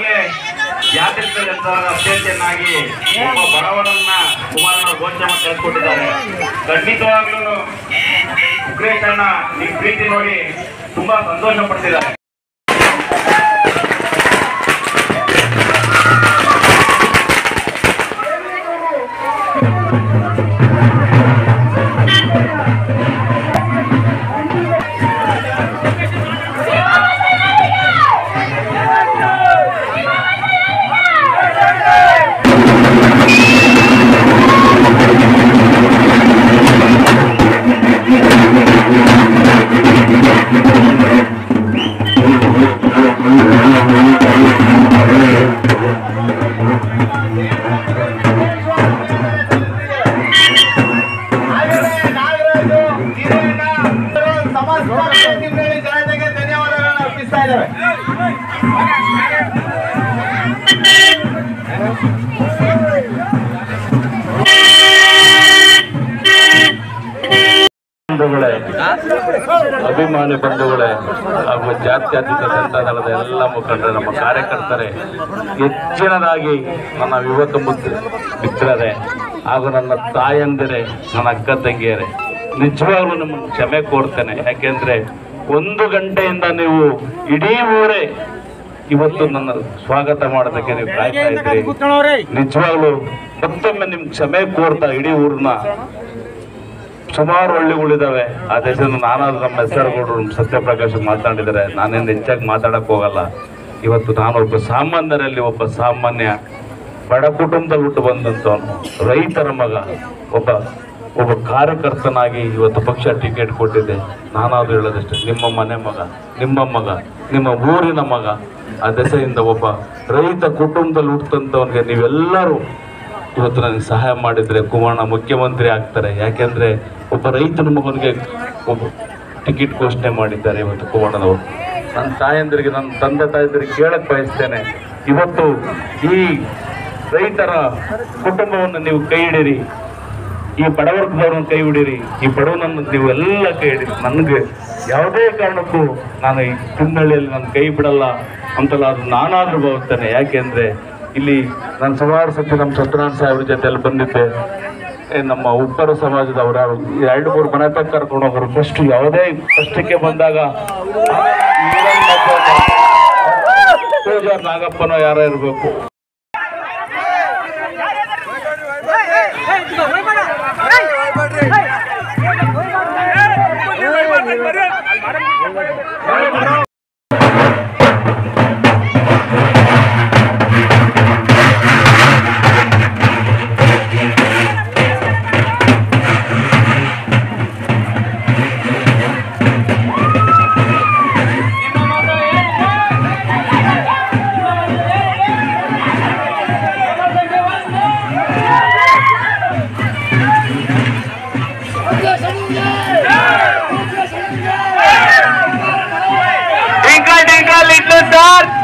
ಮೇಲೆ ಯಾತ್ರಿಕ ಅಭ್ಯರ್ಥಿಯನ್ನಾಗಿ ಒಬ್ಬ ಬಡವನನ್ನ ಕುಮಾರನ ಘೋಷಣೆ ಮಾಡಿ ಕಳ್ಸಿಕೊಟ್ಟಿದ್ದಾರೆ ಖಂಡಿತವಾಗ್ಲೂ ಉಗ್ರೇಶ್ ಅಣ್ಣ ನಿಮ್ ಪ್ರೀತಿ ನೋಡಿ ತುಂಬಾ ಸಂತೋಷ ಪಡ್ತಿದ್ದಾರೆ ಜನತೆಗೆ ಧನ್ಯವಾದಗಳನ್ನ ಅರ್ಪಿಸ್ತಾ ಇದ್ದೇವೆ ಬಂಧುಗಳೇ ಅಭಿಮಾನಿ ಬಂಧುಗಳೇ ಹಾಗೂ ಜಾತ್ಯತೀತ ಜನತಾ ದಳದ ಎಲ್ಲ ಮುಖಂಡರು ನಮ್ಮ ಕಾರ್ಯಕರ್ತರೇ ಹೆಚ್ಚಿನದಾಗಿ ನನ್ನ ಯುವಕ ಮುದ್ದು ಮಿತ್ರರೇ ಹಾಗೂ ನನ್ನ ತಾಯಂದಿರೇ ನನ್ನ ಅಕ್ಕ ತಂಗಿಯರೇ ನಿಜವಾಗ್ಲೂ ನಿಮ್ಮನ್ನು ಕ್ಷಮೆ ಕೋರ್ತೇನೆ ಯಾಕೆಂದ್ರೆ ಒಂದು ಗಂಟೆಯಿಂದ ನೀವು ಇಡೀ ಊರೇ ಇವತ್ತು ನನ್ನ ಸ್ವಾಗತ ಮಾಡೋದಕ್ಕೆ ನೀವು ಕಾಯ್ತಾ ಇದ್ದೀರಿ ನಿಜವಾಗ್ಲೂ ಮತ್ತೊಮ್ಮೆ ನಿಮ್ ಕ್ಷಮೆ ಕೋರ್ತಾ ಇಡೀ ಊರನ್ನ ಸುಮಾರು ಹಳ್ಳಿಗಳಿದಾವೆ ಆ ದೇಶದ ನಾನಾದ್ರೂ ನಮ್ಮ ಹೆಸರುಗೌಡರು ನಮ್ಮ ಸತ್ಯಪ್ರಕಾಶ್ ಮಾತಾಡಿದ್ದಾರೆ ನಾನೇನು ಹೆಚ್ಚಾಗಿ ಮಾತಾಡಕ್ ಹೋಗಲ್ಲ ಇವತ್ತು ನಾನು ಒಬ್ಬ ಸಾಮಾನ್ಯರಲ್ಲಿ ಒಬ್ಬ ಸಾಮಾನ್ಯ ಬಡ ಕುಟುಂಬದಲ್ಲಿ ಹುಟ್ಟು ಬಂದಂಥವನು ರೈತರ ಮಗ ಒಬ್ಬ ಒಬ್ಬ ಕಾರ್ಯಕರ್ತನಾಗಿ ಇವತ್ತು ಪಕ್ಷ ಟಿಕೆಟ್ ಕೊಟ್ಟಿದೆ ನಾನಾದ್ರೂ ಹೇಳೋದಷ್ಟೇ ನಿಮ್ಮ ಮನೆ ಮಗ ನಿಮ್ಮ ಮಗ ನಿಮ್ಮ ಊರಿನ ಮಗ ಆ ದೆಸೆಯಿಂದ ಒಬ್ಬ ರೈತ ಕುಟುಂಬದಲ್ಲಿ ಹುಟ್ಟಂಥವನಿಗೆ ನೀವೆಲ್ಲರೂ ಇವತ್ತು ನನಗೆ ಸಹಾಯ ಮಾಡಿದ್ರೆ ಕುಮಾರಣ್ಣ ಮುಖ್ಯಮಂತ್ರಿ ಆಗ್ತಾರೆ ಯಾಕೆಂದ್ರೆ ಒಬ್ಬ ರೈತನ ಮಗನಿಗೆ ಒಬ್ಬ ಟಿಕೆಟ್ ಘೋಷಣೆ ಮಾಡಿದ್ದಾರೆ ಇವತ್ತು ಕುಮಾರಣ್ಣನವರು ನನ್ನ ತಾಯಂದಿರಿಗೆ ನನ್ನ ತಂದೆ ತಾಯಂದಿರಿಗೆ ಕೇಳಕ್ ಬಯಸ್ತೇನೆ ಇವತ್ತು ಈ ರೈತರ ಕುಟುಂಬವನ್ನು ನೀವು ಕೈ ಹಿಡೀರಿ ಈ ಬಡವರ್ಗದವ್ರನ್ನ ಕೈ ಹಿಡೀರಿ ಈ ಬಡವನನ್ನು ನೀವು ಎಲ್ಲ ಕೈ ಹಿಡೀರಿ ನನಗೆ ಯಾವುದೇ ಕಾರಣಕ್ಕೂ ನಾನು ಈ ತಿನ್ನಳ್ಳಿಯಲ್ಲಿ ನನ್ನ ಕೈ ಬಿಡಲ್ಲ ಅಂತಲ್ಲ ಅದು ನಾನಾದ್ರೂ ಭಾವಿಸ್ತೇನೆ ಯಾಕೆಂದ್ರೆ ಇಲ್ಲಿ ನಾನು ಸುಮಾರು ಸತಿ ನಮ್ಮ ಸತ್ಯನಾರಾಯಣ ಸಾಹೇಬ್ರ ಜೊತೆಯಲ್ಲಿ ಬಂದಿದ್ದೆ ಏ, ನಮ್ಮ ಉಪ್ಪರ ಸಮಾಜದವರು ಯಾರು ಎರಡು ಮೂರು ಮನೆ ತಕ್ಕ ಕರ್ಕೊಂಡು ಹೋಗೋರು ಫಸ್ಟ್ ಯಾವುದೇ ಕಷ್ಟಕ್ಕೆ ಬಂದಾಗ ಪೂಜಾರ್ ನಾಗಪ್ಪನೋ ಯಾರೋ ಇರಬೇಕು Twinkle, twinkle, little star.